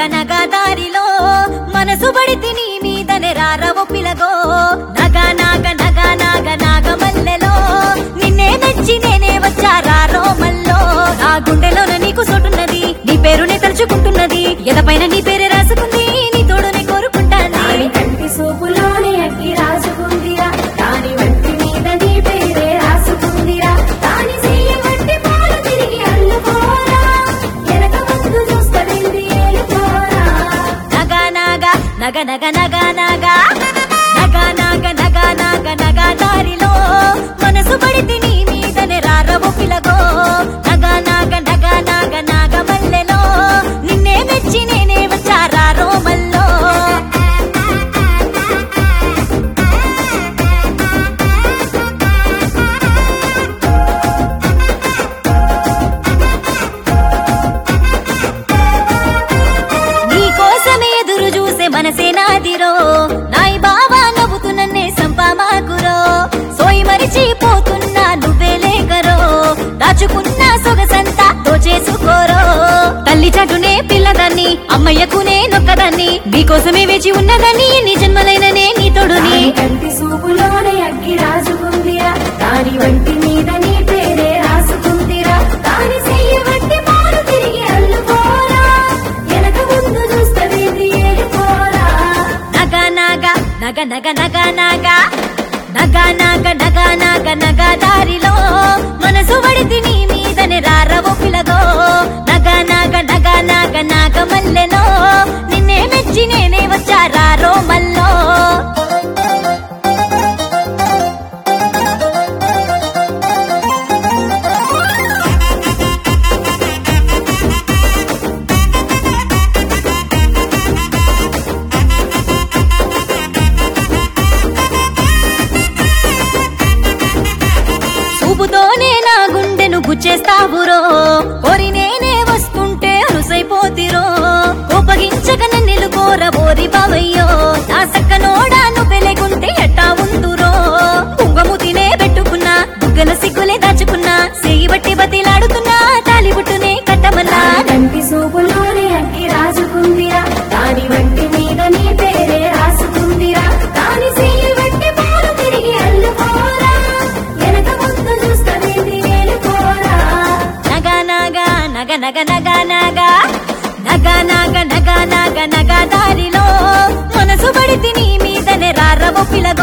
నగ దారిలో మనసు పడితే నీ మీదనే రారవ పిలగో నగ నాగ నగ నాగ నాగ మల్లెలో నిన్నే మెచ్చి నేనే వచ్చా రారో మల్లో నా గుండెలోన నీకు సోటున్నది నీ పేరునే తలుచుకుంటున్నది ఎదపైన నీ పేరే రాసుకుంది నీ తోడునే కోరుకుంటాను దాని కంటి సూపులోనే అగ్గి రాసుకుందిరా దాని వంటి మీద నీ పేరే రాసుకుందిరా దాని చెయ్యి వంటి పాలు తిరిగి అల్లుకోరా వెనక ముందు చూస్తదింది ఏలుకోరా నగ నాగ నగ నగ నగ నగ నగ నాగ నగ నాగ నగ దారిలో మనసు పడితే నీ మీదనే రారవు పిలగో నగ నాగ నగ నాగ నాగ మల్లెలో నిన్నే మెచ్చి నేనే వచ్చా రారో మల్లో నీ కోసమే ఎదురు చూసే మనసే నాదిరో నాయి బావా నవ్వుతూ నన్నే సంపామాకురో సోయి మరిచిపోతున్నా నువ్వే లేకరో దాచుకున్న సొగసంతా దోచేసుకోరో తల్లి చటునే పిల్లదాన్ని అమ్మయ్యకునే నొక్కదాన్ని నీకోసమే వేచి ఉన్నదాన్ని నీ జన్మలైననే నీ తోడుని దాని కంటి సూపులోనే అగ్గి రాసుకుందిరా దాని వంటి మీద నీ పేరే రాసుకుందిరా దాని చెయ్యి వంటి పాలు తిరిగి అల్లుకోరా వెనక ముందు చూస్తదింది ఏలుకోరా నగ నగ నగ నగ నగ నగ నగ నగ నగ నగ నగ దారిలో మనసు పడితే నీ మీదనే రారవు పిలగో నగ నగ నగ నగ నగ మల్లెలో నిన్నే మెచ్చి నేనే వచ్చా రారో మల్లో చూపుతోనే నా గుండెను గుచ్చేస్తావురో కోరి నేనే వస్తుంటే అరుసైపోతిరో కోపగించక నిలుకోర బోరి బావయ్యో నా సక్కనోడా నువ్వు లేకుంటే ఎట్టా ఉందురో పుంగము తినే పెట్టుకున్నా బుగ్గన సిగ్గులే దాచుకున్నా సెయ్యి బట్టి బతిలాడుతున్నా తాలిబుట్టునే కట్టమన్నా కంటి సూపులోనే అగ్గి రాసుకుందిరా దాని వంటి మీద నీ పేరే రాసుకుందిరా దాని చెయ్యి వంటి పాలు తిరిగి అల్లుకోరా వెనక ముందు చూస్తదేంటి ఏలుకోరా నగ నగ నగ నగ నగ నగ నగ నగ నగ నగ నగ దారిలో మనసు పడితే నీ మీదనే రారవు పిలగో